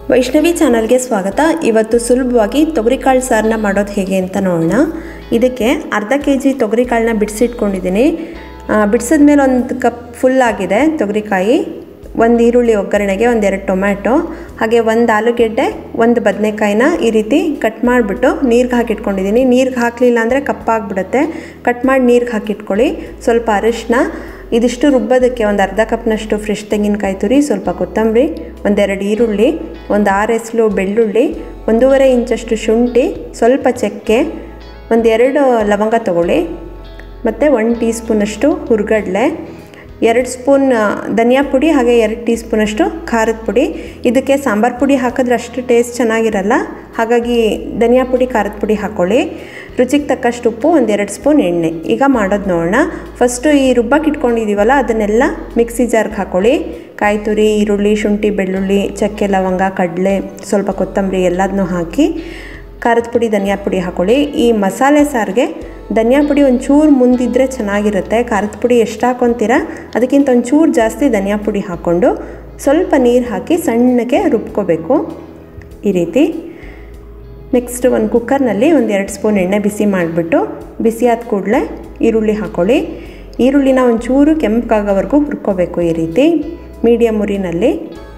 ವೈಷ್ಣವಿ ಚಾನಲ್ಗೆ ಸ್ವಾಗತ ಇವತ್ತು ಸುಲಭವಾಗಿ ತೊಗರಿಕಾಳು ಸಾರನ್ನ ಮಾಡೋದು ಹೇಗೆ ಅಂತ ನೋಡೋಣ ಇದಕ್ಕೆ ಅರ್ಧ ಕೆ ಜಿ ತೊಗರಿಕಾಳನ್ನ ಬಿಡಿಸಿಟ್ಕೊಂಡಿದ್ದೀನಿ ಬಿಡಿಸಿದ ಮೇಲೆ ಒಂದು ಕಪ್ ಫುಲ್ ಆಗಿದೆ ತೊಗರಿಕಾಯಿ ಒಂದು ಈರುಳ್ಳಿ ಒಗ್ಗರಣೆಗೆ ಒಂದೆರಡು ಟೊಮ್ಯಾಟೊ ಹಾಗೆ ಒಂದು ಆಲೂಗೆಡ್ಡೆ ಒಂದು ಬದನೆಕಾಯಿನ ಈ ರೀತಿ ಕಟ್ ಮಾಡಿಬಿಟ್ಟು ನೀರಿಗೆ ಹಾಕಿಟ್ಕೊಂಡಿದ್ದೀನಿ ನೀರಿಗೆ ಹಾಕಲಿಲ್ಲ ಅಂದರೆ ಕಪ್ಪಾಗ್ಬಿಡುತ್ತೆ ಕಟ್ ಮಾಡಿ ನೀರಿಗೆ ಹಾಕಿಟ್ಕೊಳ್ಳಿ ಸ್ವಲ್ಪ ಅರಿಶಿನ ಇದಿಷ್ಟು ರುಬ್ಬೋದಕ್ಕೆ ಒಂದು ಅರ್ಧ ಕಪ್ನಷ್ಟು ಫ್ರೆಶ್ ತೆಂಗಿನಕಾಯಿ ತುರಿ ಸ್ವಲ್ಪ ಕೊತ್ತಂಬರಿ ಒಂದೆರಡು ಈರುಳ್ಳಿ ಒಂದು ಆರು ಎಸ್ಲು ಬೆಳ್ಳುಳ್ಳಿ ಒಂದೂವರೆ ಇಂಚಷ್ಟು ಶುಂಠಿ ಸ್ವಲ್ಪ ಚಕ್ಕೆ ಒಂದೆರಡು ಲವಂಗ ತಗೊಳ್ಳಿ ಮತ್ತು ಒನ್ ಟೀ ಸ್ಪೂನಷ್ಟು ಹುರ್ಗಡ್ಲೆ ಎರಡು ಸ್ಪೂನ್ ಧನಿಯಾ ಪುಡಿ ಹಾಗೆ ಎರಡು ಟೀ ಸ್ಪೂನಷ್ಟು ಖಾರದ ಪುಡಿ ಇದಕ್ಕೆ ಸಾಂಬಾರು ಪುಡಿ ಹಾಕಿದ್ರೆ ಅಷ್ಟು ಟೇಸ್ಟ್ ಚೆನ್ನಾಗಿರಲ್ಲ ಹಾಗಾಗಿ ಧನಿಯಾ ಪುಡಿ ಖಾರದ ಪುಡಿ ಹಾಕ್ಕೊಳ್ಳಿ ರುಚಿಗೆ ತಕ್ಕಷ್ಟು ಉಪ್ಪು ಒಂದೆರಡು ಸ್ಪೂನ್ ಎಣ್ಣೆ ಈಗ ಮಾಡೋದು ನೋಡೋಣ ಫಸ್ಟು ಈ ರುಬ್ಬಕ್ಕೆ ಇಟ್ಕೊಂಡಿದ್ದೀವಲ್ಲ ಅದನ್ನೆಲ್ಲ ಮಿಕ್ಸಿ ಜಾರ್ಗೆ ಹಾಕ್ಕೊಳ್ಳಿ ಕಾಯಿ ತುರಿ ಈರುಳ್ಳಿ ಶುಂಠಿ ಬೆಳ್ಳುಳ್ಳಿ ಚಕ್ಕೆ ಲವಂಗ ಕಡಲೆ ಸ್ವಲ್ಪ ಕೊತ್ತಂಬರಿ ಎಲ್ಲದನ್ನೂ ಹಾಕಿ ಖಾರದ ಪುಡಿ ಧನಿಯಾ ಪುಡಿ ಹಾಕ್ಕೊಳ್ಳಿ ಈ ಮಸಾಲೆ ಸಾರಿಗೆ ಧನಿಯಾ ಪುಡಿ ಒಂಚೂರು ಮುಂದಿದ್ದರೆ ಚೆನ್ನಾಗಿರುತ್ತೆ ಖಾರದ ಪುಡಿ ಎಷ್ಟು ಹಾಕ್ಕೊತೀರ ಅದಕ್ಕಿಂತ ಒಂಚೂರು ಜಾಸ್ತಿ ಧನಿಯಾ ಪುಡಿ ಹಾಕ್ಕೊಂಡು ಸ್ವಲ್ಪ ನೀರು ಹಾಕಿ ಸಣ್ಣಗೆ ರುಬ್ಕೋಬೇಕು ಈ ರೀತಿ ನೆಕ್ಸ್ಟ್ ಒಂದು ಕುಕ್ಕರ್ನಲ್ಲಿ ಒಂದು ಎರಡು ಸ್ಪೂನ್ ಎಣ್ಣೆ ಬಿಸಿ ಮಾಡಿಬಿಟ್ಟು ಬಿಸಿ ಆದ ಕೂಡಲೇ ಈರುಳ್ಳಿ ಹಾಕ್ಕೊಳ್ಳಿ ಈರುಳ್ಳಿನ ಒಂಚೂರು ಕೆಂಪಗಾಗೋವರೆಗೂ ಹುರ್ಕೋಬೇಕು ಈ ರೀತಿ ಮೀಡಿಯಮ್ ಉರಿನಲ್ಲಿ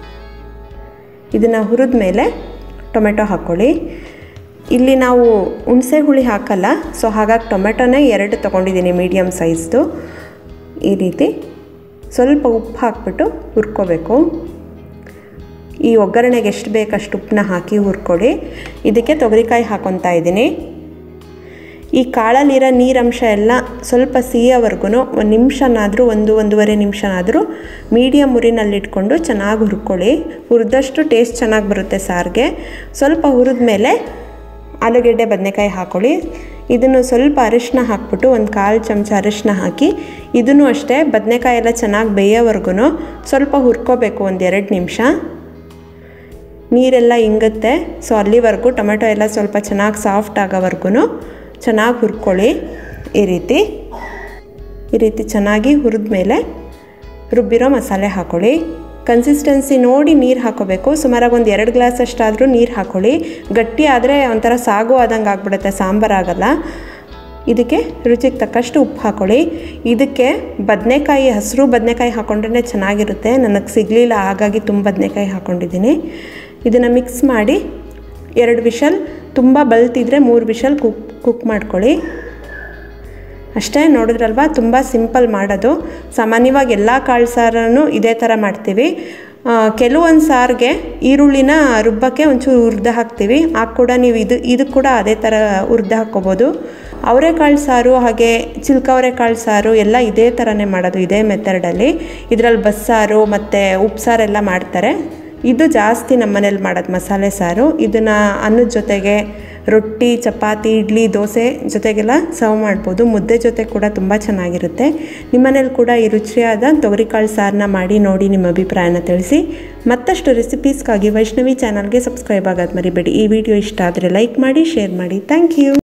ಇದನ್ನು ಹುರಿದ ಮೇಲೆ ಟೊಮೆಟೊ ಹಾಕ್ಕೊಳ್ಳಿ ಇಲ್ಲಿ ನಾವು ಹುಣಸೆ ಹುಳಿ ಹಾಕಲ್ಲ ಸೊ ಹಾಗಾಗಿ ಟೊಮೆಟೊನೇ ಎರಡು ತೊಗೊಂಡಿದ್ದೀನಿ ಮೀಡಿಯಮ್ ಸೈಜ್ದು ಈ ರೀತಿ ಸ್ವಲ್ಪ ಉಪ್ಪು ಹಾಕ್ಬಿಟ್ಟು ಹುರ್ಕೋಬೇಕು ಈ ಒಗ್ಗರಣೆಗೆ ಎಷ್ಟು ಬೇಕಷ್ಟು ಉಪ್ಪನ್ನ ಹಾಕಿ ಹುರ್ಕೊಡಿ ಇದಕ್ಕೆ ತೊಗರಿಕಾಯಿ ಹಾಕೊತಾ ಇದ್ದೀನಿ ಈ ಕಾಳಲ್ಲಿರೋ ನೀರಂಶ ಎಲ್ಲ ಸ್ವಲ್ಪ ಸಿಹಿಯವರೆಗೂ ಒಂದು ನಿಮಿಷನಾದರೂ ಒಂದು ಒಂದೂವರೆ ನಿಮಿಷನಾದರೂ ಮೀಡಿಯಮ್ ಉರಿನಲ್ಲಿಟ್ಕೊಂಡು ಚೆನ್ನಾಗಿ ಹುರ್ಕೊಳ್ಳಿ ಹುರಿದಷ್ಟು ಟೇಸ್ಟ್ ಚೆನ್ನಾಗಿ ಬರುತ್ತೆ ಸಾರಿಗೆ ಸ್ವಲ್ಪ ಹುರಿದ ಮೇಲೆ ಆಲೂಗೆಡ್ಡೆ ಬದನೆಕಾಯಿ ಹಾಕ್ಕೊಳ್ಳಿ ಇದನ್ನು ಸ್ವಲ್ಪ ಅರಿಶಿನ ಹಾಕ್ಬಿಟ್ಟು ಒಂದು ಕಾಲು ಚಮಚ ಅರಿಶಿನ ಹಾಕಿ ಇದನ್ನು ಅಷ್ಟೇ ಬದನೆಕಾಯಿ ಎಲ್ಲ ಚೆನ್ನಾಗಿ ಬೇಯೋವರೆಗೂ ಸ್ವಲ್ಪ ಹುರ್ಕೋಬೇಕು ಒಂದು ಎರಡು ನಿಮಿಷ ನೀರೆಲ್ಲ ಇಂಗುತ್ತೆ ಸೊ ಅಲ್ಲಿವರೆಗೂ ಟೊಮೆಟೊ ಎಲ್ಲ ಸ್ವಲ್ಪ ಚೆನ್ನಾಗಿ ಸಾಫ್ಟ್ ಆಗೋವರೆಗೂ ಚೆನ್ನಾಗಿ ಹುರ್ಕೊಳ್ಳಿ ಈ ರೀತಿ ಈ ರೀತಿ ಚೆನ್ನಾಗಿ ಹುರಿದ ಮೇಲೆ ರುಬ್ಬಿರೋ ಮಸಾಲೆ ಹಾಕ್ಕೊಳ್ಳಿ ಕನ್ಸಿಸ್ಟೆನ್ಸಿ ನೋಡಿ ನೀರು ಹಾಕೋಬೇಕು ಸುಮಾರಾಗಿ ಒಂದು ಎರಡು ಗ್ಲಾಸ್ ಅಷ್ಟಾದರೂ ನೀರು ಹಾಕ್ಕೊಳ್ಳಿ ಗಟ್ಟಿ ಆದರೆ ಒಂಥರ ಸಾಗು ಆದಂಗೆ ಆಗ್ಬಿಡುತ್ತೆ ಸಾಂಬಾರು ಆಗಲ್ಲ ಇದಕ್ಕೆ ರುಚಿಗೆ ತಕ್ಕಷ್ಟು ಉಪ್ಪು ಹಾಕ್ಕೊಳ್ಳಿ ಇದಕ್ಕೆ ಬದನೆಕಾಯಿ ಹಸಿರು ಬದನೆಕಾಯಿ ಹಾಕ್ಕೊಂಡ್ರೆ ಚೆನ್ನಾಗಿರುತ್ತೆ ನನಗೆ ಸಿಗಲಿಲ್ಲ ಹಾಗಾಗಿ ತುಂಬ ಬದನೆಕಾಯಿ ಹಾಕ್ಕೊಂಡಿದ್ದೀನಿ ಇದನ್ನು ಮಿಕ್ಸ್ ಮಾಡಿ ಎರಡು ವಿಷಲ್ ತುಂಬ ಬಲ್ತಿದ್ರೆ ಮೂರು ವಿಷಲ್ ಕುಕ್ ಕುಕ್ ಮಾಡ್ಕೊಳ್ಳಿ ಅಷ್ಟೇ ನೋಡಿದ್ರಲ್ವ ತುಂಬ ಸಿಂಪಲ್ ಮಾಡೋದು ಸಾಮಾನ್ಯವಾಗಿ ಎಲ್ಲ ಕಾಳು ಸಾರನ್ನು ಇದೇ ಥರ ಮಾಡ್ತೀವಿ ಕೆಲವೊಂದು ಸಾರಿಗೆ ಈರುಳ್ಳಿನ ರುಬ್ಬಕ್ಕೆ ಒಂಚೂರು ಹುರಿದು ಹಾಕ್ತೀವಿ ಆಗ ಕೂಡ ನೀವು ಇದು ಇದು ಕೂಡ ಅದೇ ಥರ ಹುರಿದು ಹಾಕ್ಕೋಬೋದು ಅವರೆಕಾಳು ಸಾರು ಹಾಗೆ ಚಿಲ್ಕವರೆಕಾಳು ಸಾರು ಎಲ್ಲ ಇದೇ ಥರನೇ ಮಾಡೋದು ಇದೇ ಮೆಥಡಲ್ಲಿ ಇದರಲ್ಲಿ ಬಸ್ಸಾರು ಮತ್ತು ಉಪ್ಸಾರೆಲ್ಲ ಮಾಡ್ತಾರೆ ಇದು ಜಾಸ್ತಿ ನಮ್ಮ ಮನೇಲಿ ಮಾಡೋದು ಮಸಾಲೆ ಸಾರು ಇದನ್ನು ಅನ್ನದ ಜೊತೆಗೆ ರೊಟ್ಟಿ ಚಪಾತಿ ಇಡ್ಲಿ ದೋಸೆ ಜೊತೆಗೆಲ್ಲ ಸರ್ವ್ ಮಾಡ್ಬೋದು ಮುದ್ದೆ ಜೊತೆ ಕೂಡ ತುಂಬ ಚೆನ್ನಾಗಿರುತ್ತೆ ನಿಮ್ಮನೇಲಿ ಕೂಡ ಈ ರುಚಿಯಾದ ತೊಗರಿಕಾಳು ಸಾರನ್ನ ಮಾಡಿ ನೋಡಿ ನಿಮ್ಮ ಅಭಿಪ್ರಾಯನ ತಿಳಿಸಿ ಮತ್ತಷ್ಟು ರೆಸಿಪೀಸ್ಗಾಗಿ ವೈಷ್ಣವಿ ಚಾನಲ್ಗೆ ಸಬ್ಸ್ಕ್ರೈಬ್ ಆಗೋದು ಮರಿಬೇಡಿ ಈ ವಿಡಿಯೋ ಇಷ್ಟ ಆದರೆ ಲೈಕ್ ಮಾಡಿ ಶೇರ್ ಮಾಡಿ ಥ್ಯಾಂಕ್ ಯು